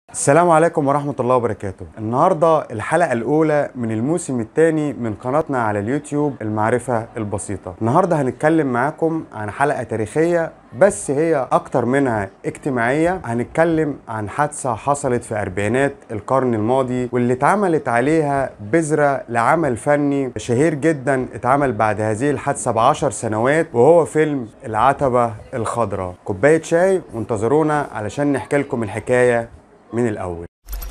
السلام عليكم ورحمة الله وبركاته النهاردة الحلقة الأولى من الموسم الثاني من قناتنا على اليوتيوب المعرفة البسيطة النهاردة هنتكلم معاكم عن حلقة تاريخية بس هي أكتر منها اجتماعية هنتكلم عن حادثة حصلت في أربعينات القرن الماضي واللي اتعملت عليها بذرة لعمل فني شهير جدا اتعمل بعد هذه الحادثة بعشر سنوات وهو فيلم العتبة الخضراء كوباية شاي وانتظرونا علشان نحكي لكم الحكاية من الأول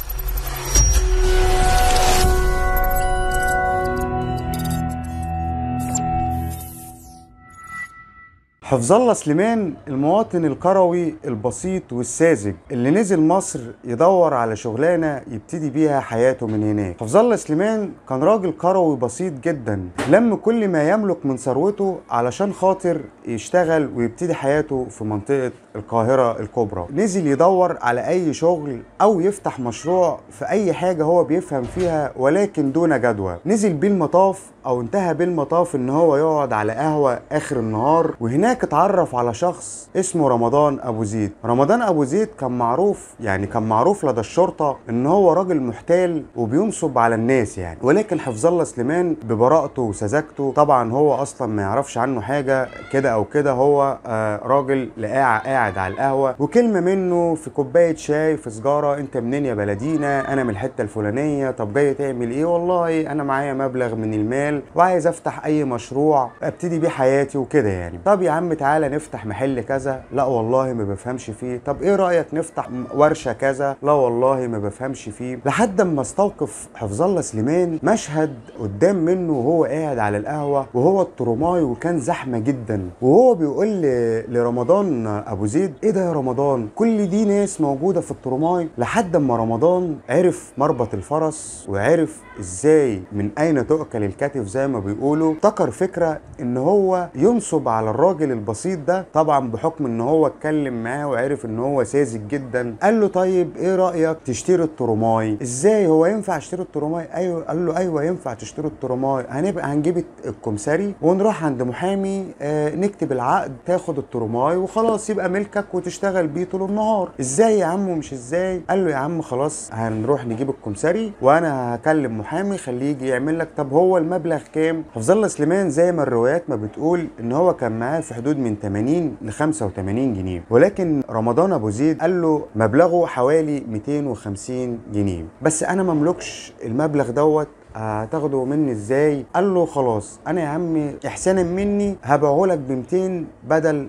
حفظ الله سليمان المواطن القروي البسيط والساذج اللي نزل مصر يدور على شغلانه يبتدي بيها حياته من هناك حفظ الله سليمان كان راجل قروي بسيط جدا لم كل ما يملك من ثروته علشان خاطر يشتغل ويبتدي حياته في منطقه القاهره الكبرى نزل يدور على اي شغل او يفتح مشروع في اي حاجه هو بيفهم فيها ولكن دون جدوى نزل بيه المطاف او انتهى بيه المطاف ان هو يقعد على قهوه اخر النهار وهناك اتعرف على شخص اسمه رمضان ابو زيد رمضان ابو زيد كان معروف يعني كان معروف لدى الشرطه ان هو راجل محتال وبينصب على الناس يعني ولكن حفظ الله سليمان ببراءته وسذاجته طبعا هو اصلا ما يعرفش عنه حاجه كده او كده هو آه راجل لقاع قاعد على القهوه وكلمه منه في كوبايه شاي في سجاره انت منين يا بلدينا انا من الحته الفلانيه طب جاي تعمل ايه والله انا معايا مبلغ من المال وعايز افتح اي مشروع ابتدي بيه حياتي وكده يعني طب يا عم تعالى نفتح محل كذا لا والله ما بفهمش فيه طب ايه رايك نفتح ورشه كذا لا والله ما بفهمش فيه لحد ما استوقف حفظ الله سليمان مشهد قدام منه وهو قاعد على القهوه وهو الترماي وكان زحمه جدا وهو بيقول ل- لرمضان ابو زيد ايه ده يا رمضان كل دي ناس موجوده في الترماي لحد ما رمضان عرف مربط الفرس وعرف ازاي من اين تؤكل الكتف زي ما بيقولوا افتكر فكره ان هو ينصب على الراجل البسيط ده طبعا بحكم ان هو اتكلم معاه وعرف ان هو ساذج جدا قال له طيب ايه رايك تشتري الترماي ازاي هو ينفع اشتري الترماي ايوه قال له ايوه ينفع تشتري الترماي هنبقى هنجيب الكمساري ونروح عند محامي آه نكتب العقد تاخد الترماي وخلاص يبقى ملكك وتشتغل بيه طول النهار ازاي يا عم ومش ازاي قال له يا عم خلاص هنروح نجيب الكمساري وانا هكلم محامي خليه يجي يعمل لك طب هو المبلغ كام حفظ الله سليمان زي ما الروايات ما بتقول ان هو كان معاه في حدود من 80 ل 85 جنيه ولكن رمضان ابو زيد قال له مبلغه حوالي 250 جنيه بس انا مملكش المبلغ دوت هتاخده مني ازاي قال له خلاص انا يا عمي احسانا مني هبيعه لك ب 200 بدل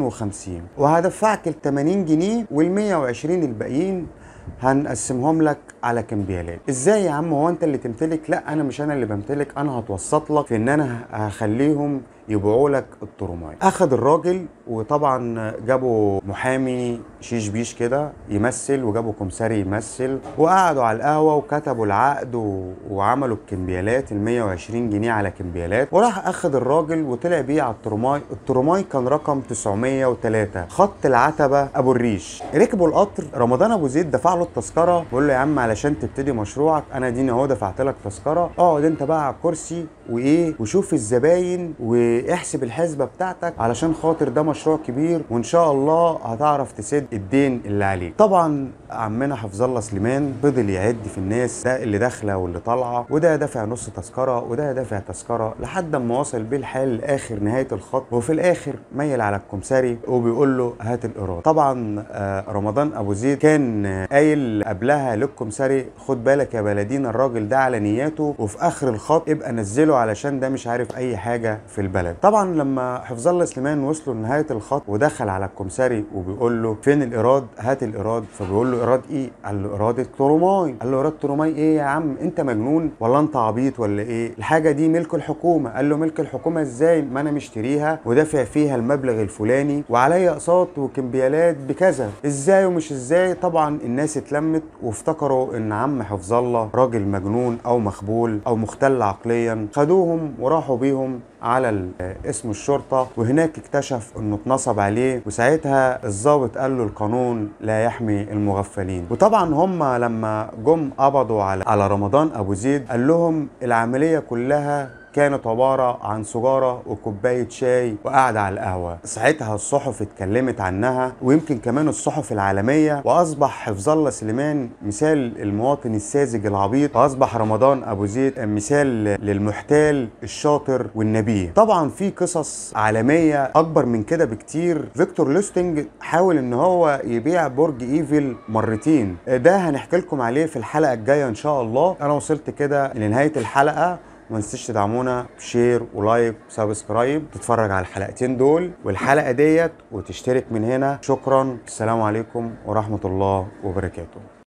250 وهدفعك ال 80 جنيه وال 120 الباقيين هنقسمهم لك على كمبيالات ازاي يا عم هو انت اللي تمتلك لا انا مش انا اللي بمتلك انا هتوسط لك في ان انا هخليهم يبيعوا لك الترماي اخد الراجل وطبعا جابوا محامي شيش بيش كده يمثل وجابوا كمساري يمثل وقعدوا على القهوه وكتبوا العقد و... وعملوا الكمبيالات ال 120 جنيه على كمبيالات وراح اخد الراجل وطلع بيه على الترماي الترماي كان رقم 903 خط العتبه ابو الريش ركبوا القطر رمضان ابو زيد دفع له التذكره بيقول له يا عم علشان تبتدي مشروعك انا ديني اهو دفعت لك تذكره اقعد انت بقى على الكرسي وايه وشوف الزباين واحسب الحسبه بتاعتك علشان خاطر ده مشروع كبير وان شاء الله هتعرف تسد الدين اللي عليك طبعا عمنا حفظ الله سليمان فضل يعد في الناس ده اللي داخله واللي طالعه وده دافع نص تذكره وده دافع تذكره لحد ما وصل بيه الحال لاخر نهايه الخط وفي الاخر ميل على الكمساري وبيقول له هات الايراد طبعا آه، رمضان ابو زيد كان آه، قايل قبلها للكمساري خد بالك يا بلدينا الراجل ده على نياته وفي اخر الخط ابقى نزله علشان ده مش عارف اي حاجه في البلد طبعا لما حفظ الله سليمان وصلوا لنهايه الخط ودخل على الكمساري وبيقول له فين الايراد هات الايراد فبيقول له ايراد ايه قال له ايراد الترماي قال له ايراد ترماي ايه يا عم انت مجنون ولا انت عبيط ولا ايه الحاجه دي ملك الحكومه قال له ملك الحكومه ازاي ما انا مشتريها ودافع فيها المبلغ الفلاني وعليا اقساط وكمبيالات بكذا ازاي ومش ازاي طبعا الناس اتلمت وافتكروا ان عم حفظ الله راجل مجنون او مخبول او مختل عقليا خدوهم وراحوا بيهم على ال- اسم الشرطه وهناك اكتشف انه اتنصب عليه وساعتها الضابط قال له القانون لا يحمي المغفلين وطبعا هم لما جم قبضوا على على رمضان ابو زيد قال لهم العمليه كلها كانت عبارة عن سجارة وكوباية شاي وقعدة على القهوة ساعتها الصحف اتكلمت عنها ويمكن كمان الصحف العالمية وأصبح حفظ الله سليمان مثال المواطن الساذج العبيط وأصبح رمضان أبو زيد مثال للمحتال الشاطر والنبيه طبعا في قصص عالمية أكبر من كده بكتير فيكتور لوستنج حاول إن هو يبيع برج إيفل مرتين ده هنحكي لكم عليه في الحلقة الجاية إن شاء الله أنا وصلت كده لنهاية الحلقة ما تنسيش تدعمونا بشير ولايك وسبسكرايب تتفرج على الحلقتين دول والحلقه ديت وتشترك من هنا شكرا السلام عليكم ورحمه الله وبركاته